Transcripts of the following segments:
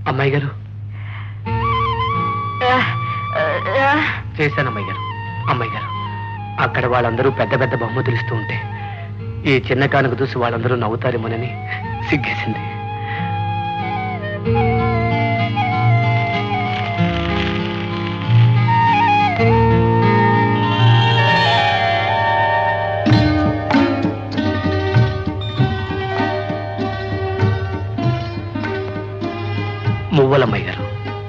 అమ్మాయి గారు చేశాను అమ్మాయి గారు అమ్మాయి గారు అక్కడ వాళ్ళందరూ పెద్ద పెద్ద బహుమతులు ఇస్తూ ఉంటే ఈ చిన్న కానుక చూసి వాళ్ళందరూ నవ్వుతారేమోనని సిగ్గేసింది మువ్వలమ్మాయి గారు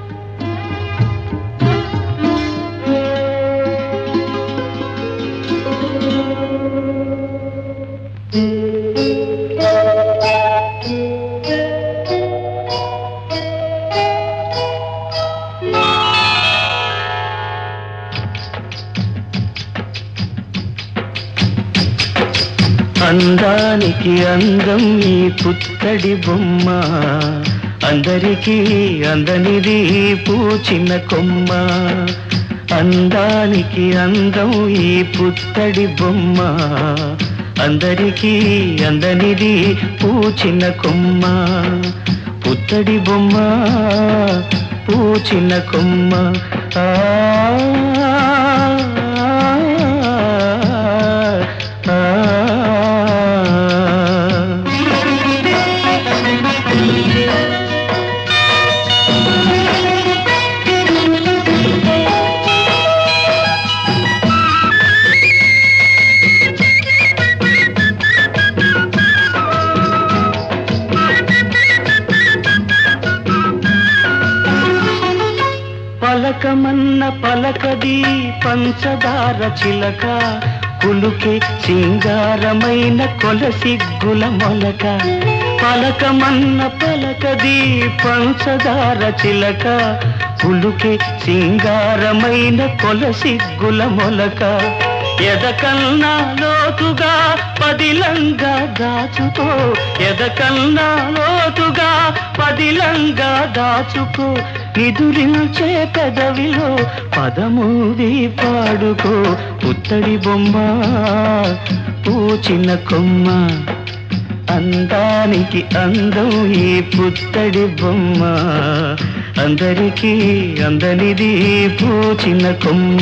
అందానికి అందం ఈ పుత్తడి బొమ్మ అందరికీ అందనిది పూచిన కొమ్మ అందానికి అందం ఈ పుత్తడి బొమ్మ అందరికీ అందనిది పూచిన కొమ్మ పుత్తడి బొమ్మ పూచిన కొమ్మ ఆ పలకమన్న పలకది పంచదార చిలక కులుకే సింగారమైన కొలసిగ్గుల మొలక పలకమన్న పలకది పంచదార చిలక కులుకే సింగారమైన కొలసిగ్గుల మొలక ఎదకన్నా లోతుగా పదిలంగా దాచుకో ఎదకన్నా లోతుగా పదిలంగా దాచుకో నిదురించే పెదవిలో పదమూది పాడుకో పుత్తడి బొమ్మ పూచిన కొమ్మ అందానికి అందం ఈ పుత్తడి బొమ్మ అందరికీ అందనిది పూచిన కొమ్మ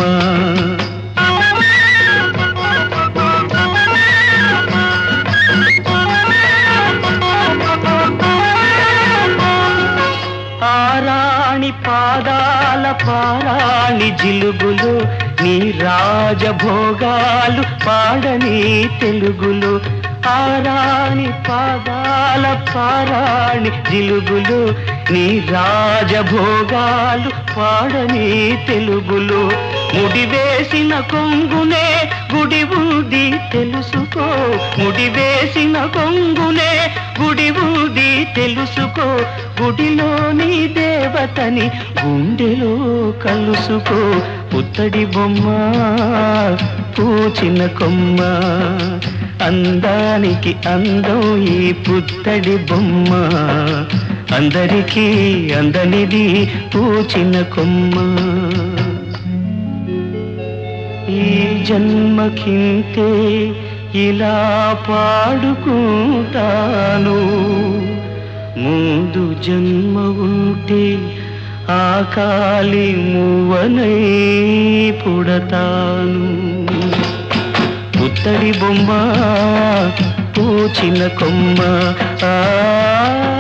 ఆరాణి పాదాల పారాణి జిలుగులు నీ రాజభోగాలు పాడని తెలుగులు ఆరాణి పాదాల పారాణి జిలుగులు నీ రాజభోగాలు పాడని తెలుగులు ముడివేసిన కొంగునే గుడి ఉంది తెలుసుకో ముడివేసిన కొంగునే గుడి ఉంది తెలుసుకో గుడిలోని దేవతని గుండెలో కలుసుకో పుత్తడి బొమ్మ పూచిన కొమ్మ అందానికి అందం ఈ పుత్తడి బొమ్మ అందరికీ అందనిది పూచిన కొమ్మ ఈ జన్మకింతే ఇలా పాడుకుంటాను ముందు జన్మ ఉంటే ఆ కాలి మువ్వనై పుడతాను పుత్తడి బొమ్మ పూచిన కొమ్మ ఆ